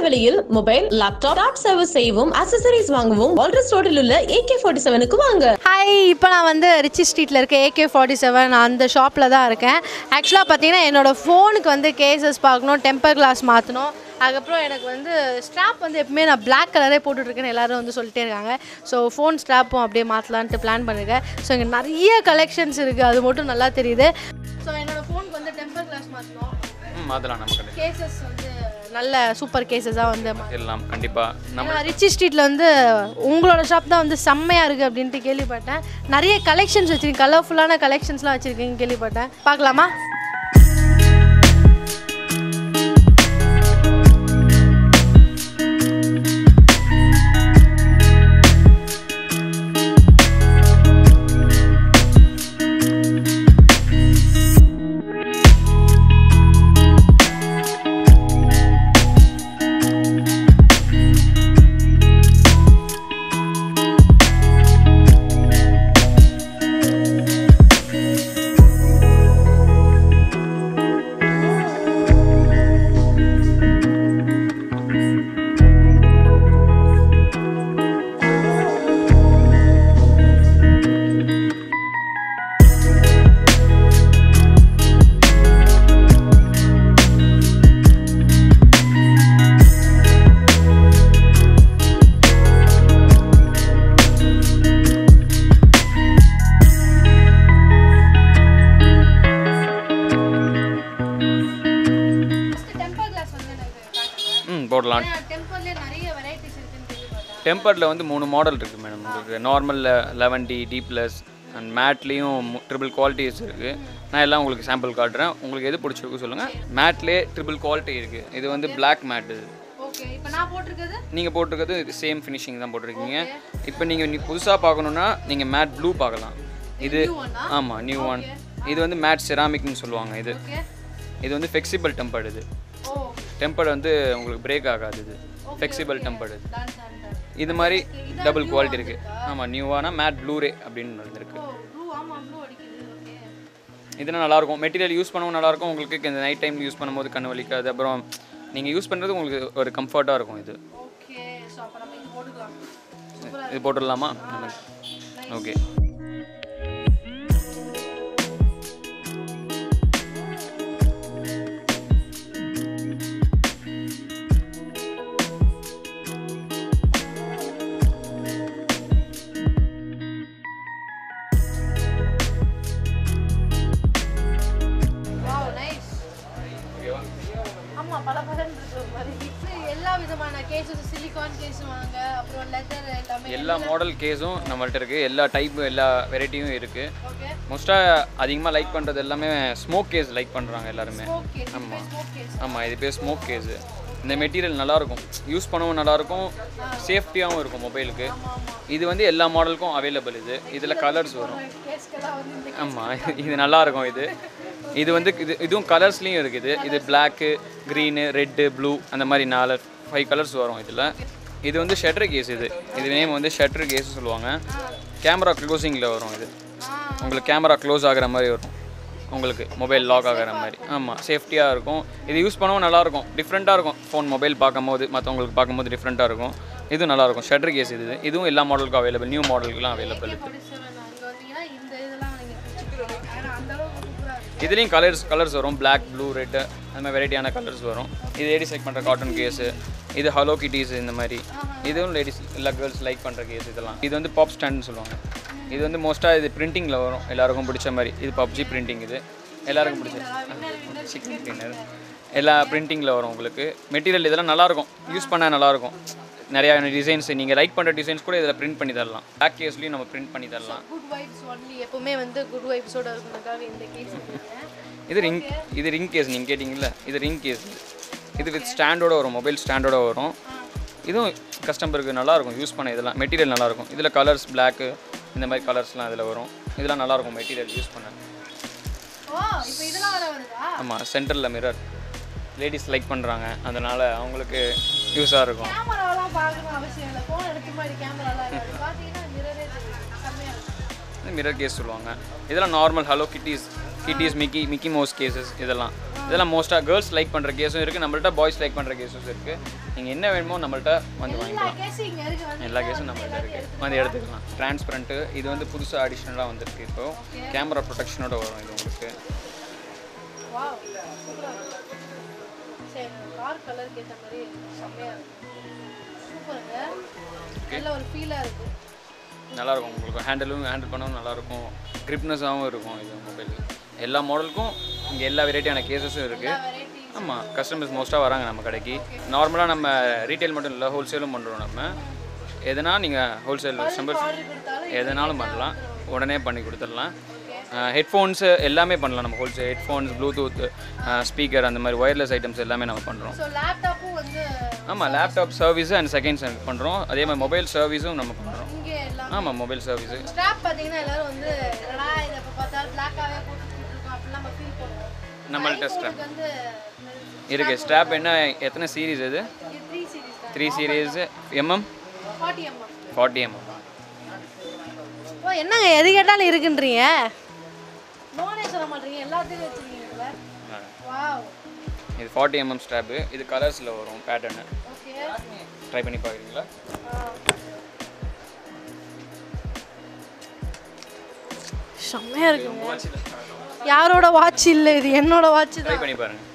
விலையில் mobile laptop top service செய்யவும் accessories வாங்கவும் வால்ரஸ் ரோட்டில் உள்ள ஏகே ஃபார்ட்டி செவனுக்கு வாங்க ஹாய் இப்போ நான் வந்து ரிச்சி ஸ்ட்ரீட்டில் இருக்க ஏகே ஃபார்ட்டி செவன் அந்த ஷாப்பில் தான் இருக்கேன் ஆக்சுவலாக பார்த்தீங்கன்னா என்னோடய ஃபோனுக்கு வந்து கேசஸ் பார்க்கணும் டெம்பர் கிளாஸ் மாற்றணும் அதுக்கப்புறம் எனக்கு வந்து ஸ்ட்ராப் வந்து எப்பவுமே நான் Black கலரே போட்டுட்ருக்கேன்னு எல்லாரும் வந்து சொல்லிட்டே இருக்காங்க ஸோ ஃபோன் ஸ்ட்ராப்பும் அப்படியே மாற்றலான்ட்டு பிளான் பண்ணிருக்கேன் ஸோ இங்கே நிறைய கலெக்ஷன்ஸ் இருக்குது அது மட்டும் நல்லா தெரியுது ஸோ என்னோடய ஃபோனுக்கு வந்து டெம்பர் கிளாஸ் மாற்றணும் ம் அதெல்லாம் நம்ம கடை கேசஸ் வந்து நல்ல சூப்பர் கேசஸாக வந்து மா- எல்லாம் கண்டிப்பாக நம்ம ஏன்னா ரிச்சி ஸ்ட்ரீட்டில் வந்து உங்களோட ஷாப் தான் வந்து செம்மையாக இருக்குது அப்படின்ட்டு கேள்விப்பட்டேன் நிறைய கலெக்ஷன்ஸ் வச்சுருக்கீங்க கலர்ஃபுல்லான கலெக்ஷன்ஸ்லாம் வச்சுருக்கீங்க கேள்விப்பட்டேன் பார்க்கலாமா டெம்பர் கிளாஸ் வந்து எனக்கு ம் போடலாம் டெம்பர்லேயே நிறைய வெரைட்டிஸ் இருக்குன்னு கேள்விப்பட்டேன் டெம்பரில் வந்து மூணு மாடல் இருக்குது மேடம் உங்களுக்கு நார்மலில் eleven T T plus and மேட்லேயும் ட்ரிபிள் குவாலிட்டிஸ் இருக்குது நான் எல்லாம் உங்களுக்கு சாம்பிள் காட்டுறேன் உங்களுக்கு எது பிடிச்சிருக்கு சொல்லுங்கள் மேட்லேயே ட்ரிபிள் குவாலிட்டி இருக்குது இது வந்து Black மேட் இது ஓகே இப்போ நான் போட்டிருக்கிறது நீங்கள் போட்டிருக்கிறது இது சேம் ஃபினிஷிங் தான் போட்டிருக்கீங்க இப்போ நீங்கள் நீ புதுசாக பார்க்கணுன்னா நீங்கள் மேட் ப்ளூ பார்க்கலாம் இது ஆமாம் நியூ ஒன் இது வந்து மேட் செராமிக்னு சொல்லுவாங்க இது ஓகே இது வந்து ஃப்ளெக்சிபிள் டெம்பர்டு இது ஓ டெம்பர்டு வந்து உங்களுக்கு பிரேக் ஆகாது இது ஃப்ளெக்சிபிள் டெம்பர்டு இது டான்ஸ் ஆண்டர் இது மாதிரி டபுள் குவாலிட்டி இருக்குது ஆமாம் நியூவான மேட் ப்ளூரே அப்படின்னு நடந்திருக்கு ஓ ப்ளூ ஆமாம் ப்ளூ அடிக்குது ஓகே இதெல்லாம் நல்லாயிருக்கும் மெட்டீரியல் யூஸ் பண்ணவும் நல்லாயிருக்கும் உங்களுக்கு இந்த நைட் டைம் யூஸ் பண்ணும்போது கண்ணு வலிக்காது அப்புறம் நீங்கள் யூஸ் பண்ணுறது உங்களுக்கு ஒரு கம்ஃபர்ட்டாக இருக்கும் இது ஓகே ஸோ அப்போ நம்ம இது போட்டுக்கலாம் இது போட்டுடலாமா ஓகே வாவ் நைஸ் ஆமா பல பலன் இருக்கிற மாதிரி இது எல்லா விதமான கேஸஸ் சிலிகான் கேஸ் வாங்க அப்புறம் லெதர் எல்லாமே எல்லா மாடல் கேஸும் நம்மள்ட்ட இருக்குது எல்லா டைப்பு எல்லா வெரைட்டியும் இருக்குது ஓகே மோஸ்ட்டாக அதிகமாக லைக் பண்ணுறது எல்லாமே ஸ்மோக் கேஸ் லைக் பண்ணுறாங்க எல்லாருமே ஓகே ஆமாம் ஸ்மோக் கேஸ் ஆமாம் இது பேர் ஸ்மோக் கேஸு இந்த மெட்டீரியல் நல்லாயிருக்கும் யூஸ் பண்ணவும் நல்லாயிருக்கும் சேஃப்டியாகவும் இருக்கும் மொபைலுக்கு இது வந்து எல்லா மாடலுக்கும் அவைலபிள் இது இதில் கலர்ஸ் வரும் கேஸ்க்கெல்லாம் வந்து இந்த ஆமாம் இது நல்லாயிருக்கும் இது இது வந்து இது இதுவும் கலர்ஸ்லேயும் இருக்குது இது பிளாக்கு க்ரீனு ரெட்டு ப்ளூ அந்த மாதிரி நாலு ஃபைவ் கலர்ஸ் வரும் இதில் இது வந்து ஷட்டர் கேஸ் இது இது நேம் வந்து ஷட்டர் கேஸ் சொல்லுவாங்க கேமரா க்ளோசிங்கில் வரும் இது உங்களுக்கு கேமரா க்ளோஸ் ஆகிற மாதிரி வரும் உங்களுக்கு மொபைல் லாக் ஆகிற மாதிரி ஆமாம் சேஃப்டியாக இருக்கும் இது யூஸ் பண்ணவும் நல்லாயிருக்கும் டிஃப்ரெண்ட்டாக இருக்கும் ஃபோன் மொபைல் பார்க்கும்போது மற்றவங்களுக்கு பார்க்கும்போது டிஃப்ரெண்ட்டாக இருக்கும் இதுவும் நல்லாயிருக்கும் ஷட்டர் கேஸ் இது இதுவும் எல்லா மாடலுக்கும் அவைலபிள் நியூ மாடலுக்குலாம் அவைலபிள் இருக்குது ஃபார்ட்டி செவன் அங்கே வந்தீங்கன்னா இந்த இதெல்லாம் நீங்கள் பிடிச்சிக்கலாம் ஏன்னா அந்த அளவுக்கு சூப்பராக இருக்கு இதுலேயும் கலர்ஸ் கலர்ஸ் வரும் Black ப்ளூ ரெட்டு அந்த மாதிரி வெரைட்டியான கலர்ஸ் வரும் இது லேடிஸ் லைக் பண்ணுற காட்டன் கேஸு இது ஹலோ கிட்டீஸ் இந்த மாதிரி இதுவும் லேடிஸ் எல்லா கேர்ள்ஸ் லைக் பண்ணுற கேஸ் இதெல்லாம் இது வந்து பாப் ஸ்டாண்ட்னு சொல்லுவாங்க இது வந்து மோஸ்ட்டாக இது பிரிண்டிங்கில் வரும் எல்லாருக்கும் பிடிச்ச மாதிரி இது பப்ஜி பிரிண்டிங் இது எல்லாருக்கும் பிடிச்ச சிக்கன் கிளீனர் எல்லா பிரிண்டிங்கில் வரும் உங்களுக்கு மெட்டீரியல் இதெல்லாம் நல்லாயிருக்கும் யூஸ் பண்ண நல்லாயிருக்கும் நிறையா டிசைன்ஸ் நீங்கள் லைக் பண்ணுற டிசைன்ஸ் கூட இதில் பிரிண்ட் பண்ணி தரலாம் பேக் கேஸ்லேயும் நம்ம பிரிண்ட் பண்ணி தரலாம் குட் வைப்ஸ் ஒன்லி எப்பவுமே வந்து குட் வைப்ஸோட இருக்கிறதுக்காக இந்த கேஸ் இது ரிங் இது ரிங் கேஸ் நீங்கள் கேட்டிங்கல்ல இது ரிங் கேஸ் இது வித் ஸ்டாண்டோட வரும் மொபைல் ஸ்டாண்டோட வரும் இதுவும் கஸ்டமருக்கு நல்லாயிருக்கும் யூஸ் பண்ண இதெல்லாம் மெட்டீரியல் நல்லாயிருக்கும் இதில் கலர்ஸ் பிளாக்கு இந்த மாதிரி கலர்ஸ்லாம் இதில் வரும் இதெல்லாம் நல்லாயிருக்கும் மெட்டீரியல் யூஸ் பண்ண ஓ இப்போ இதெல்லாம் வர வருதா ஆமாம் சென்டரில் மிரர் லேடிஸ் லைக் பண்ணுறாங்க அதனால் அவங்களுக்கு யூஸாக இருக்கும் கேமராலாம் பார்க்கணும் அவசியம் இல்லை ஃபோன் எடுத்து மாதிரி கேமராலாம் இருக்காது பார்த்தீங்கன்னா மிரரே தெரியும் செம்மையாக இருக்கும் மிரர் கேஸ் சொல்லுவாங்க இதெல்லாம் normal hello kitties kitties Mickey Mickey Mouse cases இதெல்லாம் ஆ இதெல்லாம் மோஸ்ட்டாக கேர்ள்ஸ் லைக் பண்ணுற கேஸும் இருக்குது நம்மள்ட்ட பாய்ஸ் லைக் பண்ணுற கேஸும் இருக்குது நீங்கள் என்ன வேணுமோ நம்மள்ட்ட வந்து வாங்கிக்கலாம் கேஸும் இங்கே இருக்கு வந்து எல்லா கேஸும் நம்மள்ட்ட இருக்குது வந்து எடுத்துக்கலாம் டிரான்ஸ்பரண்ட்டு இது வந்து புதுசாக அடிஷ்னலாக வந்திருக்கு இப்போ கேமரா ப்ரொடெக்ஷனோட வரும் இது உங்களுக்கு வாவ் சூப்பரா இருக்கு சரி கார் கலருக்கு ஏற்ற மாதிரி செம்மையா இருக்கு சூப்பருங்க நல்ல ஒரு ஃபீலா இருக்கு நல்லாயிருக்கும் உங்களுக்கு ஹேண்டிலும் ஹேண்டில் பண்ணவும் நல்லாயிருக்கும் கிரிப்னஸாகவும் இருக்கும் இது மொபைல் எல்லா மாடலுக்கும் இங்கே எல்லா வெரைட்டியான கேசஸும் இருக்குது வெரைட்டி ஆமாம் கஸ்டமர்ஸ் மோஸ்ட்டாக வராங்க நம்ம கடைக்கு நார்மலாக நம்ம ரீட்டைல் மட்டும் இல்லை ஹோல்சேலும் பண்ணுறோம் நம்ம எதனா நீங்கள் ஹோல்சேல் கஸ்டமர் ஆர்டர் கொடுத்தாலும் எதனாலும் பண்ணலாம் உடனே பண்ணி கொடுத்துடலாம் ஹெட்ஃபோன்ஸு எல்லாமே பண்ணலாம் நம்ம ஹோல்சேல் ஹெட்ஃபோன்ஸ் ப்ளூடூத் ஸ்பீக்கர் அந்த மாதிரி ஒயர்லெஸ் ஐட்டம்ஸ் எல்லாமே நம்ம பண்ணுறோம் ஸோ லேப்டாப்பும் வந்து ஆமாம் laptop service and second service பண்ணுறோம் அதே மாதிரி மொபைல் சர்வீஸும் நம்ம பண்ணுறோம் இங்கே எல்லாம் ஆமாம் மொபைல் சர்வீஸு ஸ்ட்ராப் பார்த்தீங்கன்னா எல்லாரும் வந்து என்னடா இதை இப்போ பார்த்தாலும் பிளாக்காகவே போட்டுட்டு இருக்கோம் அப்படிலாம் நம்ம ஃபீல் பண்ணுவோம் நம்மள்ட்ட ஸ்ட்ராப் இதுக்கு வந்து இருக்குது ஸ்ட்ராப் என்ன எத்தனை சீரீஸ் இது த்ரீ சீரிஸ் தான் three series MM forty MM forty MM oh என்னங்க எது கேட்டாலும் இருக்குன்றீங்க நோனே சொல்ல மாட்டீங்க எல்லாத்தையும் வச்சிருக்கீங்கல்ல வாவ் இது ஃபார்ட்டி எம்எம் ஸ்ட்ராப்பு இது கலர்ஸில் வரும் பேட்டர்னு ஓகே ட்ரை பண்ணி பார்க்குறீங்களா செம்மையா இருக்குங்க யாரோட வாட்ச் இல்லை இது என்னோட வாட்ச் ட்ரை தான் பண்ணி பாருங்கள்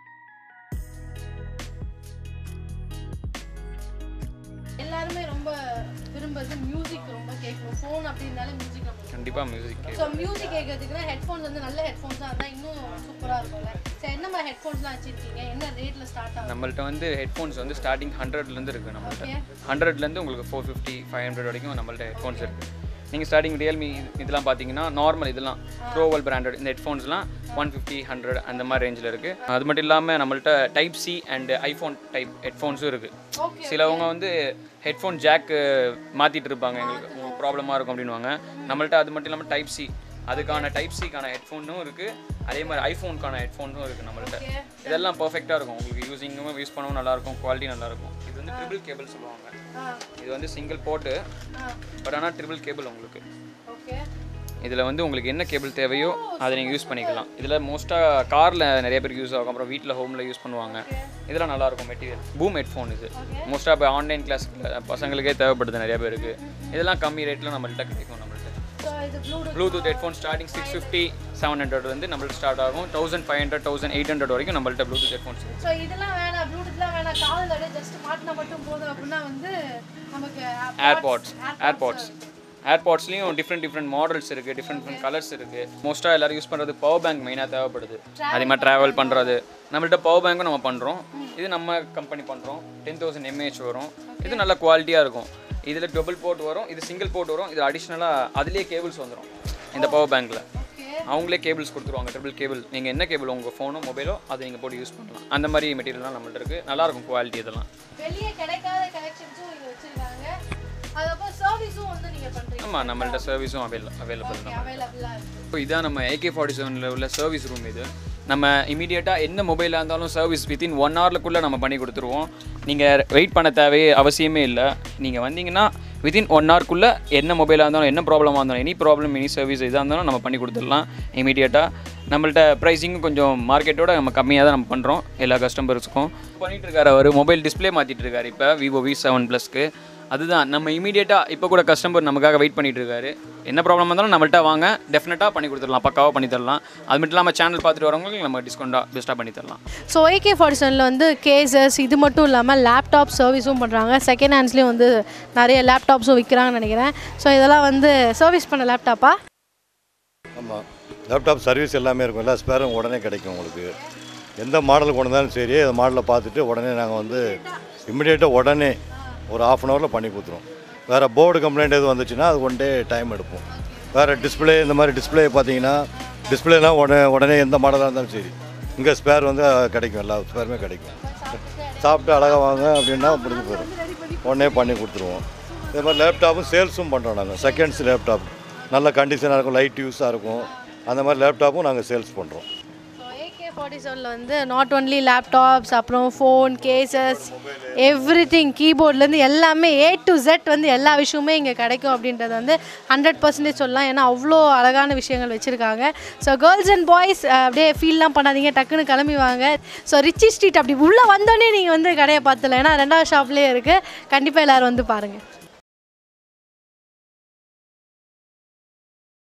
எல்லாருமே ரொம்ப விரும்புறது மியூசிக் ரொம்ப கேட்கணும் ஃபோன் அப்படின்னாலே மியூசிக் நம்ம கண்டிப்பாக மியூசிக் ஸோ மியூசிக் கேட்கறதுக்குன்னா ஹெட்ஃபோன்ஸ் வந்து நல்ல ஹெட்ஃபோன்ஸாக இருந்தால் இன்னும் சூப்பராக இருக்கும்ல சரி என்ன மாதிரி ஹெட்ஃபோன்ஸ்லாம் வச்சிருக்கீங்க என்ன ரேட்டில் ஸ்டார்ட் ஆகும் நம்மள்ட்ட வந்து ஹெட்ஃபோன்ஸ் வந்து ஸ்டார்டிங் ஹண்ட்ரட்லேருந்து இருக்குது நம்மள்ட்ட Okay. ஹண்ட்ரட்லேருந்து உங்களுக்கு ஃபோர் ஃபிஃப்டி ஃபைவ் ஹண்ட்ரட் வரைக்கும் நம்மள்ட்ட ஹெட்ஃபோன்ஸ் இருக்குது நீங்கள் ஸ்டார்டிங் ரியல்மி இதெல்லாம் பார்த்தீங்கன்னா நார்மல் இதெல்லாம் ப்ரோவல் பிராண்டட் இந்த ஹெட்ஃபோன்ஸ்லாம் ஒன் ஃபிஃப்டி ஹண்ட்ரட் அந்த மாதிரி ரேஞ்சில் இருக்குது அது மட்டும் இல்லாமல் நம்மள்ட்ட type C and iPhone type ஹெட்ஃபோன்ஸும் இருக்குது ஓகே சிலவங்க வந்து ஹெட்ஃபோன் ஜாக்கு மாற்றிட்டு இருப்பாங்க எங்களுக்கு ப்ராப்ளமாக இருக்கும் அப்படின்வாங்க நம்மள்ட்ட அது மட்டும் இல்லாமல் டைப் சி அதுக்கான டைப் சிக்கான ஹெட்ஃபோனும் இருக்குது அதே மாதிரி ஐஃபோனுக்கான ஹெட்ஃபோன்ஸும் இருக்குது நம்மள்ட்ட இதெல்லாம் பர்ஃபெக்டாக இருக்கும் உங்களுக்கு யூஸிங்கும் யூஸ் பண்ணவும் நல்லாயிருக்கும் குவாலிட்டி நல்லாயிருக்கும் இது வந்து ட்ரிபிள் கேபிள் சொல்லுவாங்க ஆ இது வந்து சிங்கிள் போட்டு ஆ பட் ஆனால் ட்ரிபிள் கேபிள் உங்களுக்கு ஓகே இதில் வந்து உங்களுக்கு என்ன கேபிள் தேவையோ அதை நீங்கள் யூஸ் பண்ணிக்கலாம் இதில் மோஸ்ட்டாக காரில் நிறைய பேருக்கு யூஸ் ஆகும் அப்புறம் வீட்டில் ஹோமில் யூஸ் பண்ணுவாங்க இதெல்லாம் நல்லாயிருக்கும் மெட்டீரியல் பூம் ஹெட்ஃபோன் இது மோஸ்ட்டாக இப்போ ஆன்லைன் கிளாஸ் பசங்களுக்கே தேவைப்படுது நிறைய பேருக்கு இதெல்லாம் கம்மி ரேட்டில் நம்மள்ட்ட கிடைக்கும் நம்மள்ட்ட ஸோ இது Bluetooth Bluetooth headphone starting six fifty seven hundred வந்து நம்மள்ட்ட ஸ்டார்ட் ஆகும் thousand five hundred thousand eight hundred வரைக்கும் நம்மள்ட்ட ப்ளூடூத் ஹெட்ஃபோன்ஸ் ஸோ இதெல்லாம் வேணாம் ப்ளூடூத்லாம் வேணாம் காதில் அப்படியே ஜஸ்ட் மாட்டினா மட்டும் போதும் அப்படின்னா வந்து நமக்கு ஏர்பாட்ஸ் ஏர்பாட்ஸ் ஏர்பாட்ஸ்லேயும் டிஃப்ரெண்ட் டிஃப்ரெண்ட் மாடல்ஸ் இருக்குது டிஃப்ரெண்ட் டிஃப்ரெண்ட் கலர்ஸ் இருக்குது மோஸ்ட்டாக எல்லாரும் யூஸ் பண்ணுறது பவர் பேங்க் மெயினாக தேவைப்படுது அதே மாதிரி ட்ராவல் பண்ணுறது நம்மள்ட்ட பவர் பேங்க்கும் நம்ம பண்ணுறோம் இது நம்ம கம்பெனி பண்ணுறோம் டென் தௌசண்ட் எம்ஏஹெச் வரும் இது நல்ல குவாலிட்டியாக இருக்கும் இதில் டபுள் போர்ட் வரும் இது சிங்கிள் போர்ட் வரும் இது அடிஷ்னலாக அதுலேயே கேபிள்ஸ் வந்துடும் இந்த பவர் பேங்க்கில் ஓகே அவங்களே கேபிள்ஸ் கொடுத்துருவாங்க ட்ரிபிள் கேபிள் நீங்கள் என்ன கேபிள் உங்கள் ஃபோனோ மொபைலோ அதை நீங்கள் போட்டு யூஸ் பண்ணலாம் அந்த மாதிரி மெட்டீரியல்லாம் நம்மள்ட்ட இருக்குது நல்லாயிருக்கும் குவாலிட்டி இதெல்லாம் வெளியே கிடைக்காத கலெக்ஷன்ஸும் இங்கே வச்சிருக்காங்க அதுக்கப்புறம் சர்வீஸும் வந்து நீங்கள் பண்ணுறீங்க ஆமாம் நம்மள்ட்ட சர்வீஸும் அவைல் அவைலபிள் தான் அவைலபிளாக இருக்குது இப்போ இதான் நம்ம ஏகே ஃபார்ட்டி செவனில் உள்ள சர்வீஸ் ரூம் இது நம்ம இமீடியட்டாக என்ன மொபைலாக இருந்தாலும் சர்வீஸ் வித்தின் ஒன் ஹவர்க்குள்ளே நம்ம பண்ணி கொடுத்துருவோம் நீங்கள் வெயிட் பண்ண தேவையே அவசியமே இல்லை நீங்கள் வந்தீங்கன்னா வித்தின் ஒன் ஹவர்க்குள்ளே என்ன மொபைலாக இருந்தாலும் என்ன ப்ராப்ளமாக இருந்தாலும் எனி ப்ராப்ளம் எனி சர்வீஸ் எதாக இருந்தாலும் நம்ம பண்ணி கொடுத்துடலாம் இமீடியட்டாக நம்மள்ட்ட ப்ரைஸிங்கும் கொஞ்சம் மார்க்கெட்டோட நம்ம கம்மியாக தான் நம்ம பண்ணுறோம் எல்லா கஸ்டமர்ஸுக்கும் பண்ணிட்டு இருக்காரு அவர் மொபைல் டிஸ்ப்ளே மாற்றிட்டு இருக்காரு இப்போ விவோ வி செவன் ப்ளஸ்க்கு அதுதான் நம்ம இமீடியட்டாக இப்போ கூட கஸ்டமர் நமக்காக வெயிட் பண்ணிட்டு இருக்காரு என்ன ப்ராப்ளம் இருந்தாலும் நம்மள்ட்ட வாங்க டெஃபினட்டாக பண்ணி கொடுத்துடலாம் பக்காவாக பண்ணி தரலாம் அது மட்டும் இல்லாமல் சேனல் பார்த்துட்டு வரவங்களுக்கு நம்ம டிஸ்கவுண்ட்டாக பெஸ்ட்டாக பண்ணி தரலாம் ஸோ ஏகே ஃபார்ட்டி செவனில் வந்து கேசஸ் இது மட்டும் இல்லாமல் லேப்டாப் சர்வீஸும் பண்ணுறாங்க செகண்ட் ஹேண்ட்ஸ்லேயும் வந்து நிறைய லேப்டாப்ஸும் விற்கிறாங்கன்னு நினைக்கிறேன் ஸோ இதெல்லாம் வந்து சர்வீஸ் பண்ண லேப்டாப்பா ஆமாம் லேப்டாப் சர்வீஸ் எல்லாமே இருக்கும் எல்லா ஸ்பேரும் உடனே கிடைக்கும் உங்களுக்கு எந்த மாடல் கொண்டு வந்தாலும் சரி அந்த மாடலை பார்த்துட்டு உடனே நாங்கள் வந்து இம்மிடியேட்டாக உடனே ஒரு ஆஃப் அன் ஹவரில் பண்ணி கொடுத்துருவோம் வேறு போர்டு கம்ப்ளைண்ட் எதுவும் வந்துச்சுன்னா அது ஒன் டே டைம் எடுப்போம் வேறு டிஸ்பிளே இந்த மாதிரி டிஸ்பிளே பார்த்தீங்கன்னா டிஸ்பிளேலாம் உடனே உடனே எந்த மாடலாக இருந்தாலும் சரி இங்கே ஸ்பேர் வந்து கிடைக்கும் எல்லா ஸ்பேருமே கிடைக்கும் சாப்பிட்டு அழகாக வாங்க அப்படின்னா முடிஞ்சு போயிடும் உடனே பண்ணி கொடுத்துருவோம் இதே மாதிரி லேப்டாப்பும் சேல்ஸும் பண்ணுறோம் நாங்கள் செகண்ட்ஸ் லேப்டாப் நல்ல கண்டிஷனாக இருக்கும் லைட் யூஸாக இருக்கும் அந்த மாதிரி லேப்டாப்பும் நாங்கள் சேல்ஸ் பண்ணுறோம் ஸோ ஏகே ஃபார்ட்டி செவனில் வந்து நாட் ஒன்லி லேப்டாப்ஸ் அப்புறம் ஃபோன் கேசஸ் எவ்ரி திங் கீபோர்ட்லேருந்து எல்லாமே ஏ டு Z வந்து எல்லா விஷயமுமே இங்கே கிடைக்கும் அப்படின்றது வந்து ஹண்ட்ரட் பர்சன்டேஜ் சொல்லலாம் ஏன்னா அவ்வளோ அழகான விஷயங்கள் வச்சுருக்காங்க ஸோ கேர்ள்ஸ் அண்ட் பாய்ஸ் அப்படியே ஃபீல்லாம் பண்ணாதீங்க டக்குன்னு கிளம்பி வாங்க ஸோ ரிச்சி ஸ்ட்ரீட் அப்படி உள்ளே வந்தோடனே நீங்கள் வந்து கடையை பார்த்துல ஏன்னா ரெண்டாவது ஷாப்லேயே இருக்குது கண்டிப்பாக எல்லோரும் வந்து பாருங்கள்